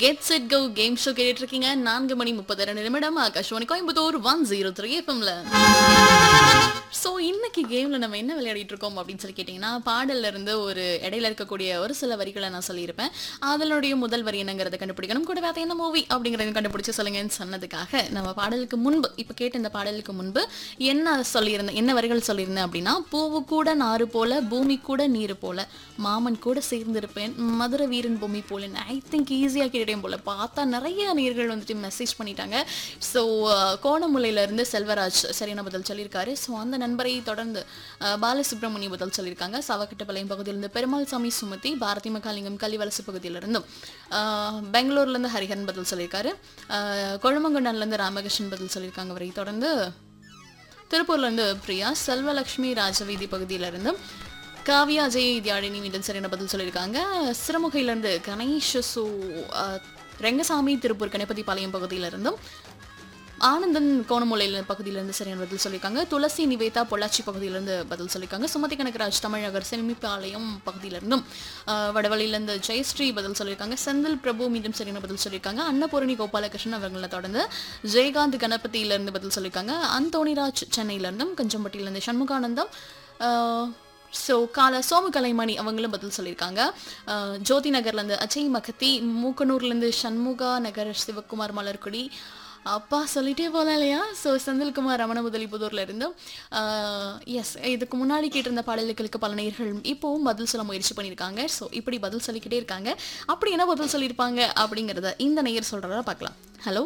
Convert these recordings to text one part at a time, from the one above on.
get set go game show கேட்டுட்டு இருக்கீங்க நான்கு மணி முப்பது ரெண்டு நிமிடம் Akashvani Coimbatore one zero three எஃப்எம்ல ஸோ இன்னைக்கு கேம்ல நம்ம என்ன விளையாடிட்டு இருக்கோம் அப்படின்னு சொல்லி கேட்டிங்கன்னா பாடல்ல இருந்து ஒரு இடையில இருக்கக்கூடிய ஒரு சில வரிகளை நான் சொல்லியிருப்பேன் அதனுடைய முதல் வரி என்னங்கிறத கண்டுபிடிக்கணும் கூட வேற என்ன மூவி அப்படிங்கறத கண்டுபிடிச்சு சொல்லுங்கன்னு சொன்னதுக்காக நம்ம பாடலுக்கு முன்பு இப்போ கேட்ட இந்த பாடலுக்கு முன்பு என்ன சொல்லியிருந்தேன் என்ன வரிகள் சொல்லியிருந்தேன் அப்படின்னா பூவு கூட நாறு போல பூமி கூட நீர் போல மாமன் கூட சேர்ந்திருப்பேன் மதுரை வீரன் பூமி போல ஐ திங்க் ஈஸியாக கேட்டுட்டேன் போல பார்த்தா நிறைய நேர்கள் வந்துட்டு மெசேஜ் பண்ணிட்டாங்க ஸோ கோணமுலையில இருந்து செல்வராஜ் சரியான பதில் சொல்லியிருக்காரு ஸோ அந்த நண்பரை தொடர்ந்து அஹ், பாலசுப்ரமணிய பதில் சொல்லியிருக்காங்க சவக்கட்டப்பாளையம் பகுதியிலிருந்து பெருமாள் சாமி சுமதி பாரதி மகாலிங்கம் கலிவலசு பகுதியிலிருந்தும் அஹ், பெங்களூர்லேருந்து ஹரிஹரன் பதில் சொல்லியிருக்காரு அஹ், கொழுமங்குண்டன்லேருந்து ராமகிருஷ்ணன் பதில் சொல்லியிருக்காங்க வரை தொடர்ந்து திருப்பூர்ல இருந்து பிரியா செல்வலட்சுமி ராஜவீதி பகுதியில இருந்து காவியா அஜய் தியாழினி மீண்டும் சரியான பதில் சொல்லியிருக்காங்க சிறுமுகையில இருந்து கணேஷ் சு அஹ், ரெங்கசாமி திருப்பூர் கணபதி பாளையம் பகுதியில இருந்தும் ஆனந்தன் கோணமூலையில பகுதியிலேருந்து சரியான பதில் சொல்லியிருக்காங்க துளசி நிவேதா பொள்ளாச்சி பகுதியிலேருந்து பதில் சொல்லியிருக்காங்க சுமதி கனகராஜ் தமிழகர் செமிப்பாளையம் பகுதியிலேருந்தும் வடவழியிலேருந்து ஜெயஸ்ரீ பதில் சொல்லியிருக்காங்க செந்தில் பிரபு மீண்டும் சரியான பதில் சொல்லியிருக்காங்க அன்னபூரணி கோபாலகிருஷ்ணன் அவர்களை தொடர்ந்து ஜெயகாந்த் கணபதியிலேருந்து பதில் சொல்லியிருக்காங்க அந்தோணிராஜ் சென்னையிலேருந்தும் கஞ்சம்பட்டியிலேருந்து சண்முகானந்தம் ஸோ கால சோமு கலைமணி அவங்களும் பதில் சொல்லியிருக்காங்க அஹ், ஜோதி நகர்லேருந்து அஜய் மகத்தி மூக்கனூர்லேருந்து சண்முகா நகர் சிவகுமார் மலர்குடி அப்பா சொல்லிட்டே போகலாம் இல்லையா ஸோ செந்தில்குமார் ரமண முதலிபுதூர்ல இருந்து எஸ் இதுக்கு முன்னாடி கேட்டிருந்த பாடல்களுக்கு பல நேயர்கள் இப்போவும் பதில் சொல்ல முயற்சி பண்ணியிருக்காங்க ஸோ இப்படி பதில் சொல்லிக்கிட்டே இருக்காங்க அப்படி என்ன பதில் சொல்லியிருப்பாங்க அப்படிங்கிறத இந்த நேயர் சொல்கிறத பார்க்கலாம் ஹலோ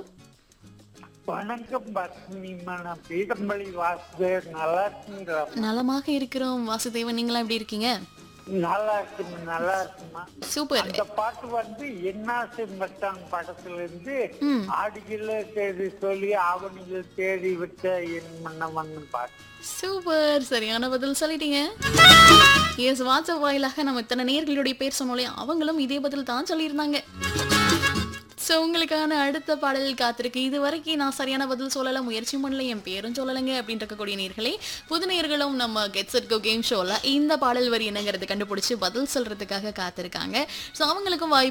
வணக்கம் பத்மிமா நான் பீடம்பள்ளி வாசுதேவ் நல்லா இருக்குங்களா நலமாக இருக்கிறோம் வாசுதேவன் நீங்களாம் எப்படி இருக்கீங்க நல்லா இருக்குங்க நல்லா இருக்குமா சூப்பர் அந்த பாட்டு வந்து என்னாசை மச்சான் படத்துல இருந்து ஆடிகள தேடி சொல்லி ஆவணிகள் தேடி விட்ட என் மன்னவன் பாட்டு சூப்பர் சரியான பதில் சொல்லிட்டீங்க எஸ் வாட்ஸ்அப் வாயிலாக நம்ம இத்தனை நேர்களுடைய பேர் சொன்னோலே அவங்களும் இதே பதில் தான் சொல்லியிருந்தாங்க ஸோ உங்களுக்கான அடுத்த பாடல் காத்திருக்கு இது வரைக்கும் நான் சரியான பதில் சொல்லல முயற்சி பண்ணல என் பேரும் சொல்லலைங்க அப்படின்னு இருக்கக்கூடிய நேர்களே புது நேர்களும் நம்ம கெட் செட் கோ கேம் ஷோவில் இந்த பாடல் வரி என்னங்கிறது கண்டுபிடிச்சு பதில் சொல்றதுக்காக காத்திருக்காங்க ஸோ அவங்களுக்கும் வாய்ப்பு